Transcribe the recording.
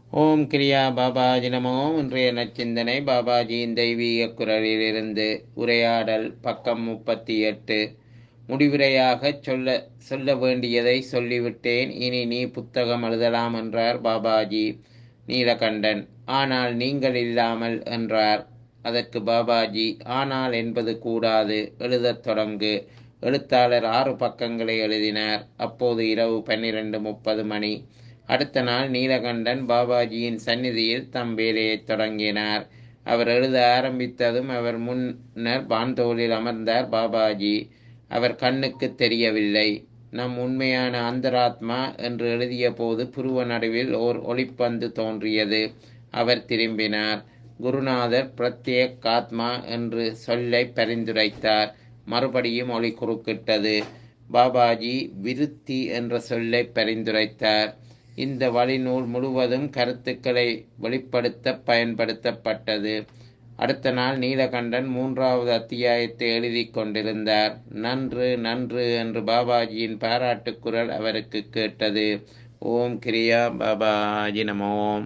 ஓம் கிரியா பாபாஜி நமோ இன்றைய நச்சிந்தனை பாபாஜியின் தெய்வீக குரலிலிருந்து உரையாடல் பக்கம் முப்பத்தி எட்டு முடிவுரையாக சொல்ல சொல்ல வேண்டியதை சொல்லிவிட்டேன் இனி நீ புத்தகம் எழுதலாம் என்றார் பாபாஜி நீலகண்டன் ஆனால் நீங்கள் இல்லாமல் என்றார் அதற்கு பாபாஜி ஆனால் என்பது கூடாது எழுதத் தொடங்கு எழுத்தாளர் ஆறு பக்கங்களை எழுதினார் அப்போது இரவு பன்னிரண்டு முப்பது மணி அடுத்த நாள் நீலகண்டன் பாபாஜியின் சந்நிதியில் தம் வேலையைத் தொடங்கினார் அவர் எழுத ஆரம்பித்ததும் அவர் முன்னர் பான்தோலில் அமர்ந்தார் பாபாஜி அவர் கண்ணுக்கு தெரியவில்லை நம் உண்மையான அந்தராத்மா என்று எழுதிய போது புருவ நடுவில் ஓர் ஒளிப்பந்து தோன்றியது அவர் திரும்பினார் குருநாதர் பிரத்யேக் ஆத்மா என்று சொல்லை பரிந்துரைத்தார் மறுபடியும் ஒளி குறுக்கிட்டது பாபாஜி விருத்தி என்ற சொல்லை பரிந்துரைத்தார் இந்த வழிநூல் முழுவதும் கருத்துக்களை வெளிப்படுத்த பயன்படுத்தப்பட்டது அடுத்த நாள் நீலகண்டன் மூன்றாவது அத்தியாயத்தை எழுதி கொண்டிருந்தார் நன்று நன்று என்று பாபாஜியின் பாராட்டுக் குரல் அவருக்கு கேட்டது ஓம் கிரியா பாபாஜி நமோம்